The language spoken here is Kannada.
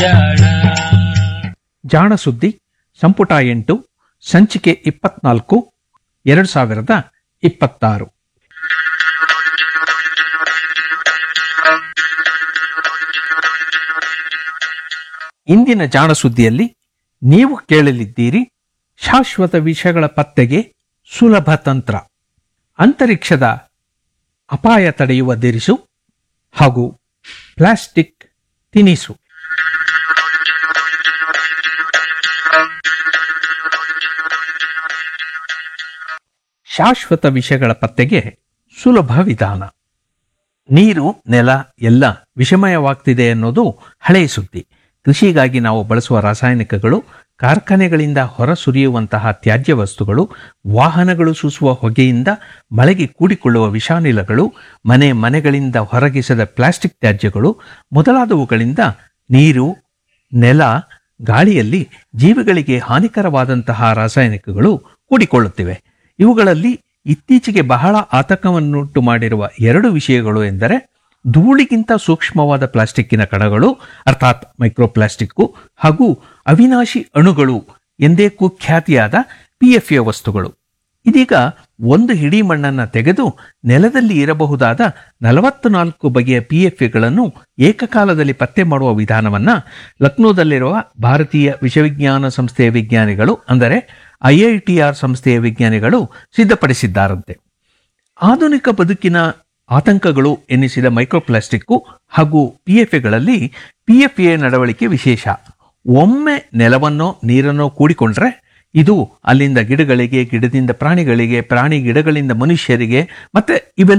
ಜಾಣ ಸುದ್ದಿ ಸಂಪುಟ ಎಂಟು ಸಂಚಿಕೆ ಇಪ್ಪತ್ನಾಲ್ಕು ಎರಡು ಸಾವಿರದ ಇಪ್ಪತ್ತಾರು ಇಂದಿನ ಜಾಣ ಸುದ್ದಿಯಲ್ಲಿ ನೀವು ಕೇಳಲಿದ್ದೀರಿ ಶಾಶ್ವತ ವಿಷಯಗಳ ಪತ್ತೆಗೆ ಸುಲಭ ತಂತ್ರ ಅಂತರಿಕ್ಷದ ಅಪಾಯ ತಡೆಯುವ ದಿರಿಸು ಹಾಗೂ ಪ್ಲಾಸ್ಟಿಕ್ ತಿನಿಸು ಶಾಶ್ವತ ವಿಷಯಗಳ ಪತ್ತೆಗೆ ಸುಲಭ ವಿಧಾನ ನೀರು ನೆಲ ಎಲ್ಲ ವಿಷಮಯವಾಗ್ತಿದೆ ಅನ್ನೋದು ಹಳೆಯ ಸುದ್ದಿ ಕೃಷಿಗಾಗಿ ನಾವು ಬಳಸುವ ರಾಸಾಯನಿಕಗಳು ಕಾರ್ಖಾನೆಗಳಿಂದ ಹೊರಸುರಿಯುವಂತಹ ತ್ಯಾಜ್ಯ ವಸ್ತುಗಳು ವಾಹನಗಳು ಸೂಸುವ ಹೊಗೆಯಿಂದ ಮಳೆಗೆ ಕೂಡಿಕೊಳ್ಳುವ ವಿಷಾನಿಲಗಳು ಮನೆ ಮನೆಗಳಿಂದ ಹೊರಗಿಸದ ಪ್ಲಾಸ್ಟಿಕ್ ತ್ಯಾಜ್ಯಗಳು ಮೊದಲಾದವುಗಳಿಂದ ನೀರು ನೆಲ ಗಾಳಿಯಲ್ಲಿ ಜೀವಿಗಳಿಗೆ ಹಾನಿಕರವಾದಂತಹ ರಾಸಾಯನಿಕಗಳು ಕೂಡಿಕೊಳ್ಳುತ್ತಿವೆ ಇವುಗಳಲ್ಲಿ ಇತ್ತೀಚೆಗೆ ಬಹಳ ಆತಂಕವನ್ನುಂಟು ಮಾಡಿರುವ ಎರಡು ವಿಷಯಗಳು ಎಂದರೆ ಧೂಳಿಗಿಂತ ಸೂಕ್ಷ್ಮವಾದ ಪ್ಲಾಸ್ಟಿಕ್ಕಿನ ಕಣಗಳು ಅರ್ಥಾತ್ ಮೈಕ್ರೋಪ್ಲಾಸ್ಟಿಕ್ಕು ಹಾಗೂ ಅವಿನಾಶಿ ಅಣುಗಳು ಎಂದೇ ಕುಖ್ಯಾತಿಯಾದ ಪಿಎಫ್ಎ ವಸ್ತುಗಳು ಇದೀಗ ಒಂದು ಹಿಡಿ ಮಣ್ಣನ್ನು ತೆಗೆದು ನೆಲದಲ್ಲಿ ಇರಬಹುದಾದ ನಲವತ್ತು ನಾಲ್ಕು ಬಗೆಯ ಪಿಎಫ್ಎಗಳನ್ನು ಏಕಕಾಲದಲ್ಲಿ ಪತ್ತೆ ಮಾಡುವ ವಿಧಾನವನ್ನ ಲಕ್ನೋದಲ್ಲಿರುವ ಭಾರತೀಯ ವಿಶ್ವವಿಜ್ಞಾನ ಸಂಸ್ಥೆಯ ವಿಜ್ಞಾನಿಗಳು ಅಂದರೆ ಐಐಟಿಆರ್ ಸಂಸ್ಥೆಯ ವಿಜ್ಞಾನಿಗಳು ಸಿದ್ಧಪಡಿಸಿದ್ದಾರಂತೆ ಆಧುನಿಕ ಬದುಕಿನ ಆತಂಕಗಳು ಎನ್ನಿಸಿದ ಮೈಕ್ರೋಪ್ಲಾಸ್ಟಿಕ್ಕು ಹಾಗೂ ಪಿಎಫ್ಎಗಳಲ್ಲಿ ಪಿಎಫ್ಎ ನಡವಳಿಕೆ ವಿಶೇಷ ಒಮ್ಮೆ ನೆಲವನ್ನೋ ನೀರನ್ನೋ ಕೂಡಿಕೊಂಡ್ರೆ ಇದು ಅಲ್ಲಿಂದ ಗಿಡಗಳಿಗೆ ಗಿಡದಿಂದ ಪ್ರಾಣಿಗಳಿಗೆ ಪ್ರಾಣಿ ಗಿಡಗಳಿಂದ ಮನುಷ್ಯರಿಗೆ ಮತ್ತೆ ಇವೆಲ್ಲ